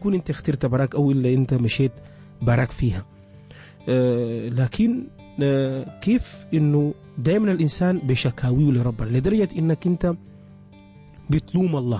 تكون انت اخترت براك او الا انت مشيت براك فيها آه لكن آه كيف انه دائما الانسان بشكاويه لربنا لدرجه انك انت بتلوم الله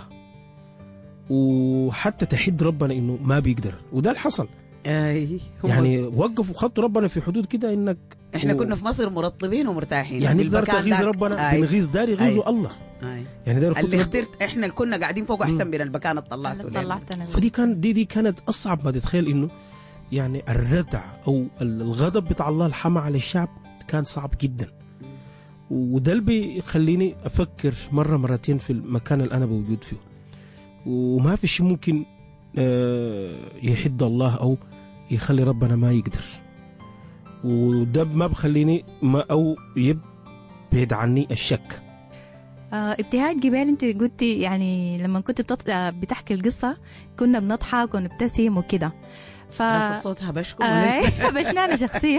وحتى تحد ربنا انه ما بيقدر وده اللي حصل اي هو يعني وقفوا خطوا ربنا في حدود كده انك احنا و- كنا في مصر مرطبين ومرتاحين يعني نقدر بالمكان تغيظ داك. ربنا أي. بنغيظ دار يغيظوا الله أي. يعني دار اللي يخطوا اخترت احنا اللي كنا قاعدين فوق احسن من المكان اللي طلعته لنا. طلعتنا فدي كان دي دي كانت اصعب ما تتخيل انه يعني الردع او الغضب بتاع الله الحمى على الشعب كان صعب جدا وده اللي بيخليني افكر مره مرتين في المكان اللي انا موجود فيه وما في شيء ممكن آه، يحد الله او يخلي ربنا ما يقدر وده ما بخليني ما او يبعد عني الشك آه ابتهاج جبال انت قلتي يعني لما كنت بتط... آه بتحكي القصه كنا بنضحك ونبتسم وكده ف نفس الصوت هبشكم آه بشنانة شخصيا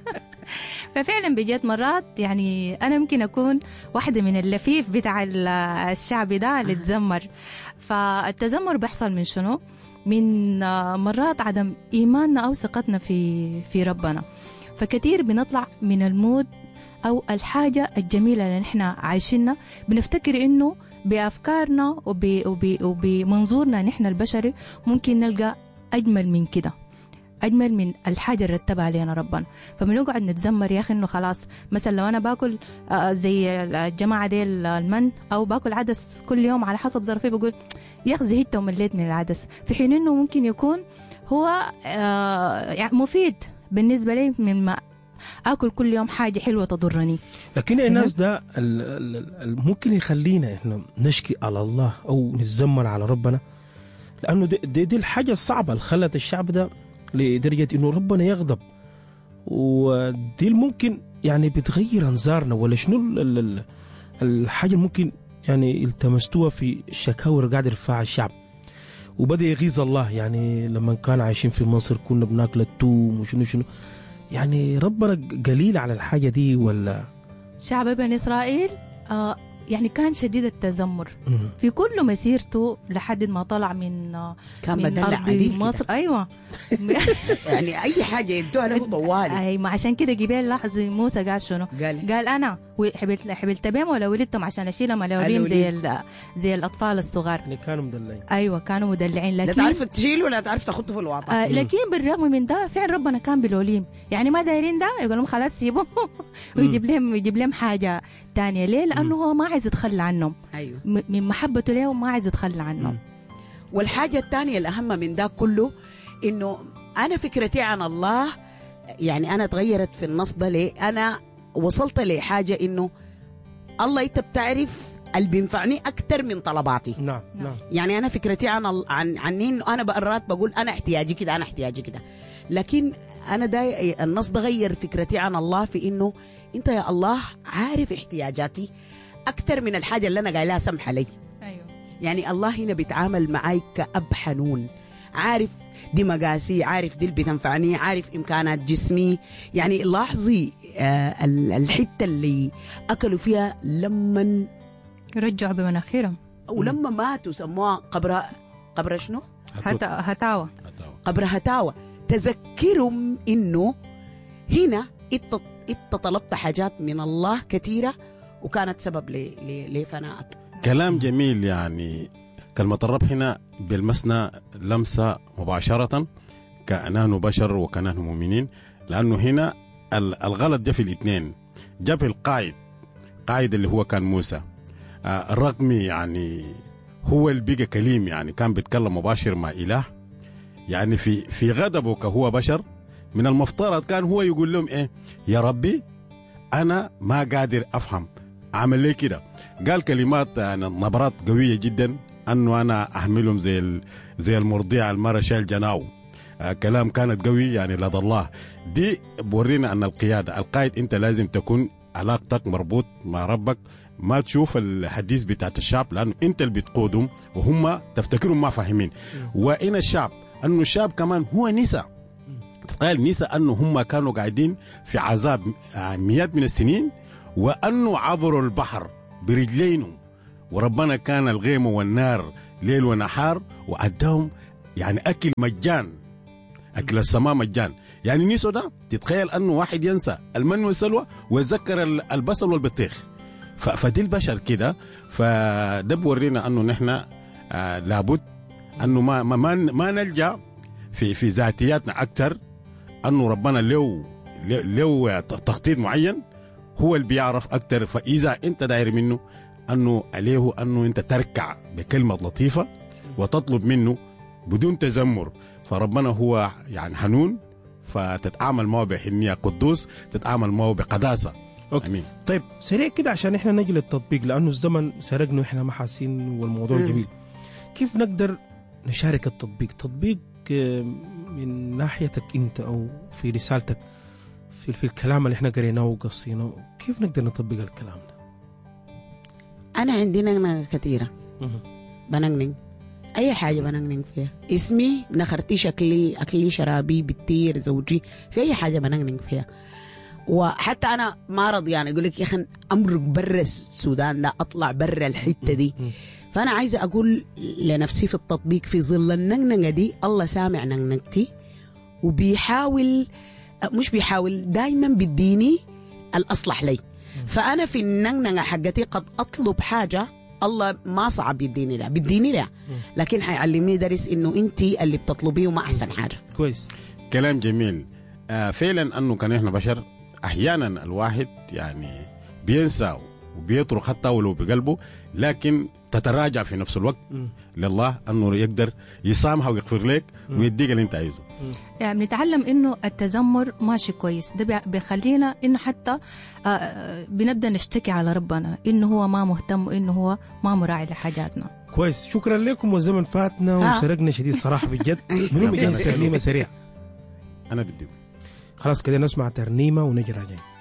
ففعلا بجد مرات يعني انا ممكن اكون واحده من اللفيف بتاع ال- الشعب ده اللي تزمر فالتذمر بيحصل من شنو من آه، مرات عدم ايماننا او ثقتنا في في ربنا فكثير بنطلع من المود او الحاجه الجميله اللي نحن عايشينها بنفتكر انه بافكارنا وب- وب- وبمنظورنا نحن البشري ممكن نلقى اجمل من كده اجمل من الحاجه اللي رتبها علينا ربنا فبنقعد نتذمر يا اخي انه خلاص مثلا لو انا باكل آه، زي الجماعه دي المن او باكل عدس كل يوم على حسب ظرفي بقول يا اخي زهقت ومليت من العدس في حين انه ممكن يكون هو آه، يعني مفيد بالنسبه لي مما اكل كل يوم حاجه حلوه تضرني لكن الناس ده ال- ال- ال- ممكن يخلينا احنا نشكي على الله او نتذمر على ربنا لانه دي, دي, دي الحاجه الصعبه اللي خلت الشعب ده لدرجه انه ربنا يغضب ودي اللي ممكن يعني بتغير انظارنا ولا شنو ال- ال- ال- الحاجه اللي ممكن يعني التمستوها في الشكاوى اللي قاعد يرفعها الشعب وبدا يغيظ الله يعني لما كان عايشين في مصر كنا بناكل التوم وشنو شنو يعني ربنا قليل على الحاجه دي ولا شعب بني اسرائيل آه يعني كان شديد التذمر مم. في كل مسيرته لحد ما طلع من آه كان من بدلع ارض عديل مصر كده. ايوه يعني اي حاجه يدوها له طوالي اي ما عشان كده جبال لاحظ موسى قال شنو قال قال انا حبلت حبلت بهم ولا ولدتهم عشان اشيلهم على وريم زي ال- زي الاطفال الصغار يعني كانوا مدلعين ايوه كانوا مدلعين لا لكن تعرف تشيله ولا تعرف تخطه في الواطه آه لكن بالرغم من ده فعل ربنا كان بالوليم يعني ما دايرين ده يقول لهم خلاص سيبوه ويجيب لهم يجيب لهم حاجه تانية ليه لانه هو ما عايز يتخلى عنهم ايوه م- من محبته لهم ما عايز يتخلى عنهم مم. والحاجة الثانية الأهم من ده كله إنه أنا فكرتي عن الله يعني أنا تغيرت في النص ده ليه أنا وصلت لحاجة إنه الله أنت بتعرف اللي بينفعني أكتر من طلباتي نعم نعم. نعم يعني أنا فكرتي عن ال- عن عني إنه أنا بقرات بقول أنا احتياجي كده أنا احتياجي كده لكن أنا ده النص ده غير فكرتي عن الله في إنه أنت يا الله عارف احتياجاتي أكتر من الحاجة اللي أنا قايلها سمح لي ايوه يعني الله هنا بيتعامل معاي كأب حنون عارف دي مقاسي عارف دي اللي بتنفعني عارف إمكانات جسمي يعني لاحظي آه ال- الحتة اللي أكلوا فيها لما رجعوا بمناخيرهم ولما ماتوا سموها قبر قبر شنو؟ هتا هتاوى قبر هتاوى تذكرهم إنه هنا إنت إنت طلبت حاجات من الله كثيرة وكانت سبب ل- ل- لفنائك كلام جميل يعني كلمة الرب هنا بيلمسنا لمسة مباشرة كأنان بشر وكنحن مؤمنين لأنه هنا ال- الغلط جاء في الاثنين جاء في القائد قائد اللي هو كان موسى آه، الرغم يعني هو اللي بقى كليم يعني كان بيتكلم مباشر مع إله يعني في في غضبه كهو بشر من المفترض كان هو يقول لهم ايه يا ربي انا ما قادر افهم عمل لي كده قال كلمات يعني نبرات قويه جدا انه انا احملهم زي ال- زي المرضيع المرة شايل جناو آه كلام كانت قوي يعني لدى الله دي بورينا ان القياده القائد انت لازم تكون علاقتك مربوط مع ربك ما تشوف الحديث بتاعت الشعب لانه انت اللي بتقودهم وهم تفتكرهم ما فاهمين وان الشعب انه الشعب كمان هو نساء تخيل نساء انه هم كانوا قاعدين في عذاب آه، مئات من السنين وانه عبروا البحر برجلينهم وربنا كان الغيم والنار ليل ونهار واداهم يعني اكل مجان اكل السماء مجان يعني نيسو ده تتخيل انه واحد ينسى المن والسلوى ويتذكر ال- البصل والبطيخ ف- فدي البشر كده فده بورينا انه نحن آه لابد انه ما ما ما, ما نلجا في في ذاتياتنا اكثر انه ربنا له له- له تخطيط معين هو اللي بيعرف اكثر فاذا انت داير منه انه عليه انه انت تركع بكلمه لطيفه وتطلب منه بدون تذمر فربنا هو يعني حنون فتتعامل معه بحنيه قدوس تتعامل معه بقداسه أوكي. امين طيب سريع كده عشان احنا نجي للتطبيق لانه الزمن سرقنا واحنا ما حاسين والموضوع مم. جميل كيف نقدر نشارك التطبيق تطبيق آه، من ناحيتك انت او في رسالتك في, في الكلام اللي احنا قريناه وقصيناه كيف نقدر نطبق الكلام ده انا عندي نغنغه كثيره مهم. بنغنغ اي حاجه بنغنغ فيها اسمي نخرتي شكلي اكلي شرابي بتير زوجي في اي حاجه بنغنغ فيها وحتى انا ما راضي يعني اقول لك يا اخي امرق برا السودان ده اطلع برا الحته دي مم. فانا عايزه اقول لنفسي في التطبيق في ظل النغنغه دي الله سامع نغنغتي وبيحاول مش بيحاول دائما بيديني الاصلح لي فانا في النغنغه حقتي قد اطلب حاجه الله ما صعب يديني لها بيديني لها لكن حيعلمني درس انه انت اللي بتطلبيه وما احسن حاجه كويس كلام جميل آه فعلا انه كان احنا بشر احيانا الواحد يعني بينسى وبيطرق حتى ولو بقلبه لكن تتراجع في نفس الوقت مم. لله انه يقدر يسامحه ويغفر لك مم. ويديك اللي انت عايزه يعني بنتعلم انه التذمر ماشي كويس ده بيع- بيخلينا انه حتى آه، آه، بنبدا نشتكي على ربنا انه هو ما مهتم وانه هو ما مراعي لحاجاتنا كويس شكرا لكم والزمن فاتنا آه. وسرقنا شديد صراحه بجد منو بيجهز ترنيمه سريع انا بدي خلاص كده نسمع ترنيمه ونجي راجعين